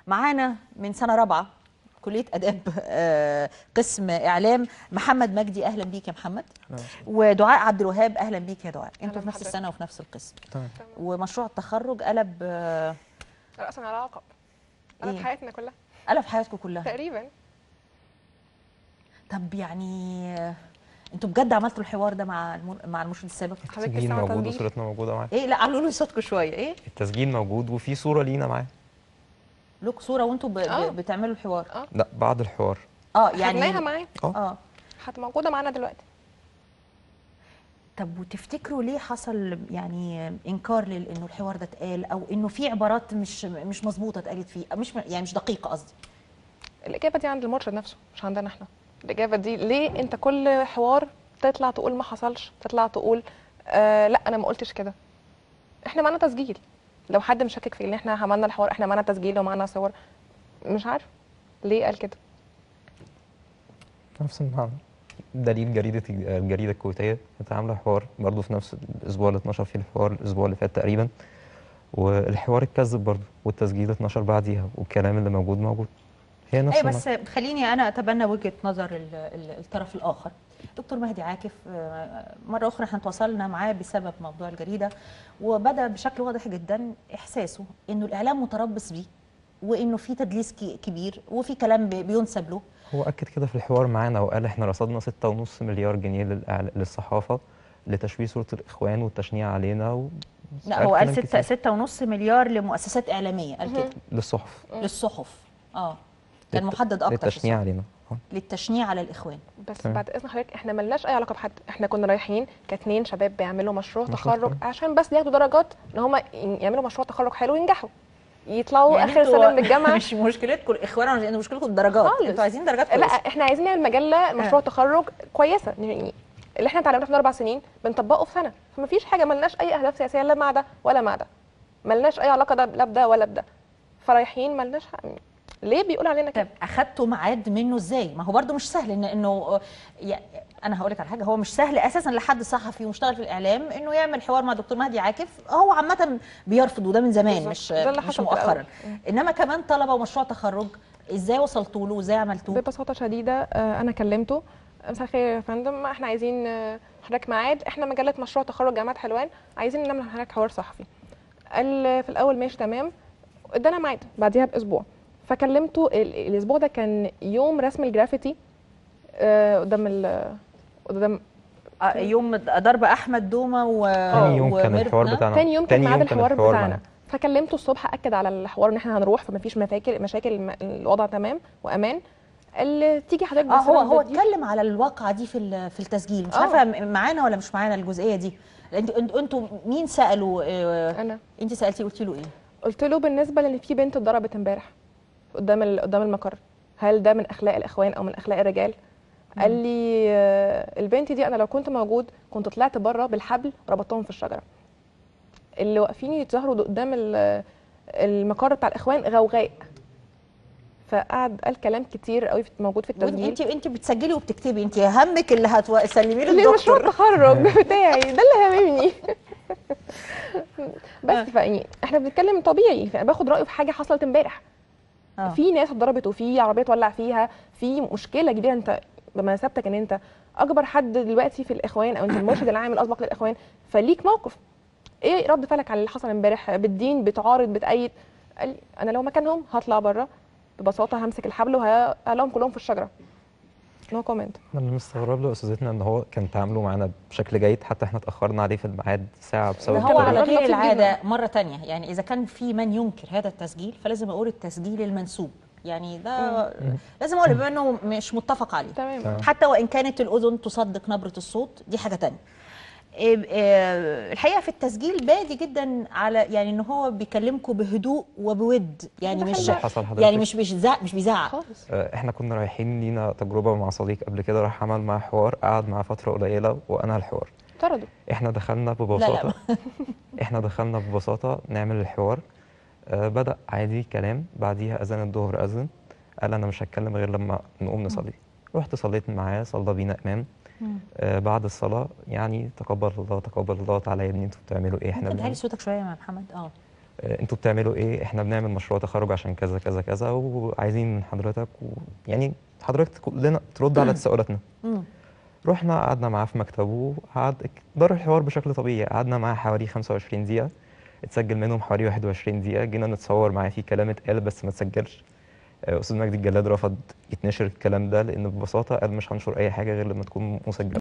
معانا من سنه رابعه كليه اداب آه، قسم اعلام محمد مجدي اهلا بيك يا محمد ودعاء عبد الوهاب اهلا بيك يا دعاء انتوا في نفس بحضرتك. السنه وفي نفس القسم تمام ومشروع التخرج قلب آه، رأسا على عقب أنا إيه؟ في حياتنا كلها قلب حياتكم كلها تقريبا طب يعني آه، انتوا بجد عملتوا الحوار ده مع الم- مع المرشد السابق حضرتك التسجيل لسه موجود تسجيل وصورتنا موجوده معاه ايه لا علوا لي صوتكم شويه ايه التسجيل موجود وفي صوره لينا معاه لكم صوره وانتوا ب... آه. ب... بتعملوا الحوار لا بعد الحوار اه يعني يعني معاه اه حت موجودة معانا دلوقتي طب وتفتكروا ليه حصل يعني انكار لل- انه الحوار ده اتقال او انه في عبارات مش مش مظبوطه اتقالت فيه مش يعني مش دقيقه قصدي الإجابة دي عند المرشد نفسه مش عندنا احنا الإجابة دي ليه أنت كل حوار تطلع تقول ما حصلش تطلع تقول آه لا أنا ما قلتش كده احنا معانا تسجيل لو حد مشكك في ان احنا عملنا الحوار احنا معانا تسجيل ومعانا صور مش عارف ليه قال كده نفس المعنى دليل جريدة الجريدة الكويتية كانت عاملة حوار برضه في نفس الأسبوع اللي اتنشر فيه الحوار الأسبوع اللي فات تقريبا والحوار اتكذب برضه والتسجيل اتنشر بعديها والكلام اللي موجود موجود هي نفس اي المعنى. بس خليني انا اتبنى وجهه نظر ال- ال- الطرف الاخر دكتور مهدي عاكف آه، مره اخرى احنا تواصلنا معاه بسبب موضوع الجريده وبدا بشكل واضح جدا احساسه انه الاعلام متربص بيه وانه في تدليس كي- كبير وفي كلام بي- بينسب له هو أكد كده في الحوار معانا وقال إحنا رصدنا 6.5 مليار جنيه للإعل- للصحافة لتشويه صورة الإخوان والتشنيع علينا و... لا هو قال كلام ستة كتير. ستة ونص مليار لمؤسسات اعلاميه قال كده للصحف للصحف اه كان للت- محدد اكتر في للتشنيع الصحف. علينا آه. للتشنيع على الاخوان بس تمام. بعد اذن حضرتك احنا ملناش اي علاقه بحد احنا كنا رايحين كاتنين شباب بيعملوا مشروع مشروع تخرج تخرج. عشان بس ياخدوا درجات ان هم يعملوا مشروع تخرج حلو وينجحوا يطلعوا يعني اخر انتوا سنه من الجامعه مش مشكلتكم الاخوان ولا انتوا مشكلتكم الدرجات خالص. انتوا عايزين درجات لا كويسه احنا عايزين نعمل مجله مشروع آه. تخرج كويسه يعني اللي احنا اتعلمناه في اربع سنين بنطبقه في سنه فما فيش حاجه ملناش اي اهداف سياسيه لا مع ده ولا مع ده ملناش اي علاقه ده لا بده ولا بده فرايحين ملناش حق. ليه بيقول علينا كده طب اخدتوا ميعاد منه ازاي؟ ما هو برده مش سهل ان انه يعني انا هقول لك على حاجه هو مش سهل اساسا لحد صحفي ومشتغل في الاعلام انه يعمل حوار مع دكتور مهدي عاكف هو عامه بيرفض وده من زمان بالظبط. مش ده اللي مش حصل في مؤخرا الأول. انما كمان طلبه ومشروع تخرج ازاي وصلتوا له وازاي عملتوه؟ ببساطه شديده آه، انا كلمته مساء الخير يا فندم احنا عايزين آه، حضرتك ميعاد احنا مجله مشروع تخرج جامعه حلوان عايزين نعمل حضرتك حوار صحفي قال في الاول ماشي تمام ادانا ميعاد بعديها باسبوع فكلمته ال- الاسبوع ده كان يوم رسم الجرافيتي آه، قدام ال قدام آه، يوم ضرب احمد دومه و تاني يوم كان وميرنا. الحوار بتاعنا تاني يوم كان ميعاد الحوار بتاعنا معانا. فكلمته الصبح اكد على الحوار ان احنا هنروح فمفيش مشاكل مشاكل الم- الوضع تمام وامان قال تيجي حضرتك اه هو بس هو نديك- اتكلم على الواقعه دي في ال- في التسجيل مش آه. عارفه معانا ولا مش معانا الجزئيه دي انتوا انتوا انتوا مين سالوا آه، انا انت سالتي قلتي له ايه؟ قلت له بالنسبه لان في بنت اتضربت امبارح قدام ال- قدام المقر هل ده من اخلاق الاخوان او من اخلاق الرجال قال لي آه، البنت دي انا لو كنت موجود كنت طلعت بره بالحبل ربطتهم في الشجره اللي واقفين يتظاهروا قدام ال- المقر بتاع الاخوان غوغاء فقعد قال كلام كتير قوي في- موجود في التسجيل انت انت بتسجلي وبتكتبي انت همك اللي هتسلميه اللي مشروع للدكتور التخرج بتاعي ده اللي هاممني بس فيعني احنا بنتكلم طبيعي فانا باخد رايه في حاجه حصلت امبارح آه. في ناس اتضربت وفي عربيه ولع فيها في مشكله كبيره انت بمثابتك ان انت اكبر حد دلوقتي في الاخوان او انت المرشد العام الاسبق للاخوان فليك موقف ايه رد فعلك على اللي حصل امبارح بالدين بتعارض بتأيد قال لي انا لو مكانهم هطلع بره ببساطه همسك الحبل وهقلهم كلهم في الشجره نو كومنت احنا اللي مستغرب له استاذتنا ان هو كان تعامله معانا بشكل جيد حتى احنا اتاخرنا عليه في الميعاد ساعه بسبب ده هو كان على الراجل غير لطيف العاده مره تانية يعني اذا كان في من ينكر هذا التسجيل فلازم اقول التسجيل المنسوب يعني ده لازم اقول بما انه مش متفق عليه تمام تمام. حتى وان كانت الاذن تصدق نبره الصوت دي حاجه تانية إيه- إيه، الحقيقه في التسجيل بادي جدا على يعني ان هو بيكلمكم بهدوء وبود يعني ده مش حلو. حصل حضرتك يعني مش بيزعق مش بيزعق خالص آه، احنا كنا رايحين لينا تجربه مع صديق قبل كده راح عمل معاه حوار قعد معاه فتره قليله وانا الحوار طردوا احنا دخلنا ببساطه احنا دخلنا ببساطه نعمل الحوار آه بدا عادي كلام بعديها اذان الظهر اذن قال انا مش هتكلم غير لما نقوم نصلي رحت صليت معاه صلى بينا امام آه بعد الصلاه يعني تقبل الله تقبل الله تعالى يا ابني انتوا بتعملوا ايه احنا ممكن تعلي بنعمل صوتك شويه يا محمد اه آه، انتوا بتعملوا ايه احنا بنعمل مشروع تخرج عشان كذا كذا كذا وعايزين من حضرتك و... يعني حضرتك كلنا ترد على تساؤلاتنا مم. رحنا قعدنا معاه في مكتبه قعد دار الحوار بشكل طبيعي قعدنا معاه حوالي 25 دقيقة اتسجل منهم حوالي 21 دقيقة جينا نتصور معاه في كلام اتقال بس ما اتسجلش آه، أستاذ مجدي الجلاد رفض يتنشر الكلام ده لأن ببساطة قال مش هنشر أي حاجة غير لما تكون مسجلة